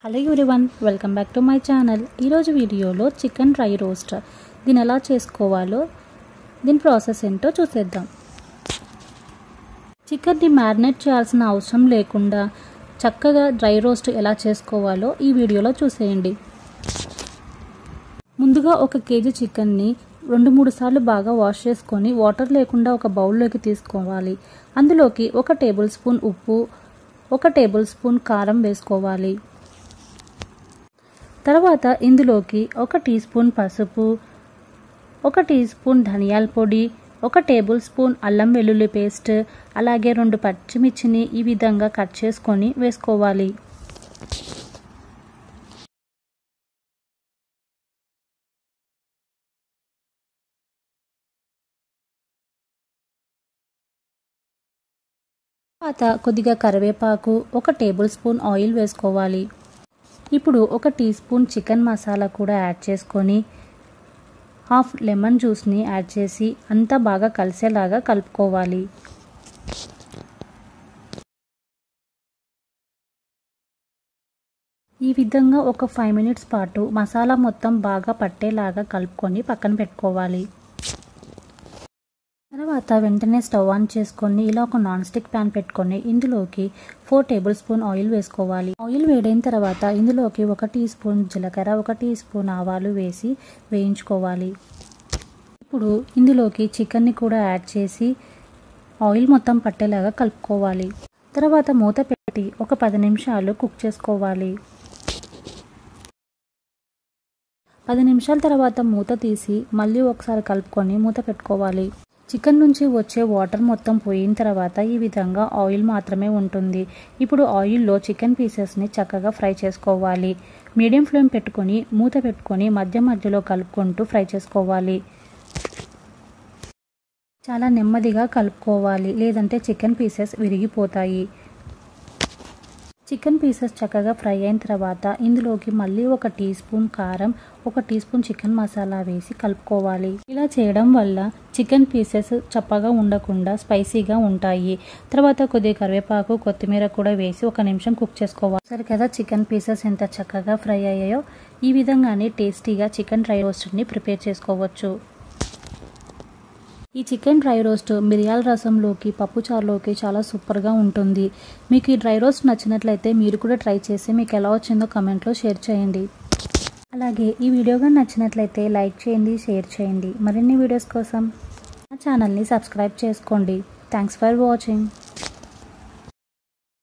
hello everyone welcome back to my channel ఈరోజు వీడియోలో chicken dry roast దీన్ని ఎలా చేసుకోవాలో దీని ప్రాసెస్ ఏంటో చూసేద్దాం చికెన్ని మ్యారినేట్ చేయాల్సిన అవసరం లేకుండా చక్కగా డ్రై రోస్ట్ ఎలా చేసుకోవాలో ఈ వీడియోలో చూసేయండి ముందుగా ఒక కేజీ చికెన్ని రెండు మూడు సార్లు బాగా వాష్ చేసుకొని వాటర్ లేకుండా ఒక బౌల్లోకి తీసుకోవాలి అందులోకి ఒక టేబుల్ స్పూన్ ఉప్పు ఒక టేబుల్ స్పూన్ కారం వేసుకోవాలి తర్వాత ఇందులోకి ఒక టీ స్పూన్ పసుపు ఒక టీ స్పూన్ ధనియాల పొడి ఒక టేబుల్ స్పూన్ అల్లం వెల్లుల్లి పేస్ట్ అలాగే రెండు పచ్చిమిర్చిని ఈ విధంగా కట్ చేసుకొని వేసుకోవాలి తర్వాత కొద్దిగా కరివేపాకు ఒక టేబుల్ స్పూన్ ఆయిల్ వేసుకోవాలి ఇప్పుడు ఒక టీ స్పూన్ చికెన్ మసాలా కూడా యాడ్ చేసుకొని హాఫ్ లెమన్ జ్యూస్ని యాడ్ చేసి అంతా బాగా కలిసేలాగా కలుపుకోవాలి ఈ విధంగా ఒక ఫైవ్ మినిట్స్ పాటు మసాలా మొత్తం బాగా పట్టేలాగా కలుపుకొని పక్కన పెట్టుకోవాలి తర్వాత వెంటనే స్టవ్ ఆన్ చేసుకొని ఇలా ఒక నాన్ స్టిక్ ప్యాన్ పెట్టుకొని ఇందులోకి ఫోర్ టేబుల్ స్పూన్ ఆయిల్ వేసుకోవాలి ఆయిల్ వేడైన తర్వాత ఇందులోకి ఒక టీ స్పూన్ జీలకర్ర ఒక టీ స్పూన్ ఆవాలు వేసి వేయించుకోవాలి ఇప్పుడు ఇందులోకి చికెన్ని కూడా యాడ్ చేసి ఆయిల్ మొత్తం పట్టేలాగా కలుపుకోవాలి తర్వాత మూత పెట్టి ఒక పది నిమిషాలు కుక్ చేసుకోవాలి పది నిమిషాల తర్వాత మూత తీసి మళ్ళీ ఒకసారి కలుపుకొని మూత పెట్టుకోవాలి చికెన్ నుంచి వచ్చే వాటర్ మొత్తం పోయిన తర్వాత ఈ విధంగా ఆయిల్ మాత్రమే ఉంటుంది ఇప్పుడు ఆయిల్లో చికెన్ పీసెస్ని చక్కగా ఫ్రై చేసుకోవాలి మీడియం ఫ్లేమ్ పెట్టుకొని మూత పెట్టుకొని మధ్య మధ్యలో కలుపుకుంటూ ఫ్రై చేసుకోవాలి చాలా నెమ్మదిగా కలుపుకోవాలి లేదంటే చికెన్ పీసెస్ విరిగిపోతాయి చికెన్ పీసెస్ చక్కగా ఫ్రై అయిన తర్వాత ఇందులోకి మళ్ళీ ఒక టీ స్పూన్ కారం ఒక టీ స్పూన్ చికెన్ మసాలా వేసి కలుపుకోవాలి ఇలా చేయడం వల్ల చికెన్ పీసెస్ చప్పగా ఉండకుండా స్పైసీగా ఉంటాయి తర్వాత కొద్దిగా కరివేపాకు కొత్తిమీర కూడా వేసి ఒక నిమిషం కుక్ చేసుకోవాలి సరే కదా చికెన్ పీసెస్ ఎంత చక్కగా ఫ్రై అయ్యాయో ఈ విధంగానే టేస్టీగా చికెన్ డ్రై రోస్ట్ని ప్రిపేర్ చేసుకోవచ్చు ఈ చికెన్ డ్రై రోస్ట్ మిరియాల రసంలోకి పప్పుచారులోకి చాలా సూపర్గా ఉంటుంది మీకు ఈ డ్రై రోస్ట్ నచ్చినట్లయితే మీరు కూడా ట్రై చేసి మీకు ఎలా వచ్చిందో కమెంట్లో షేర్ చేయండి అలాగే ఈ వీడియోగా నచ్చినట్లయితే లైక్ చేయండి షేర్ చేయండి మరిన్ని వీడియోస్ కోసం నా ఛానల్ని సబ్స్క్రైబ్ చేసుకోండి థ్యాంక్స్ ఫర్ వాచింగ్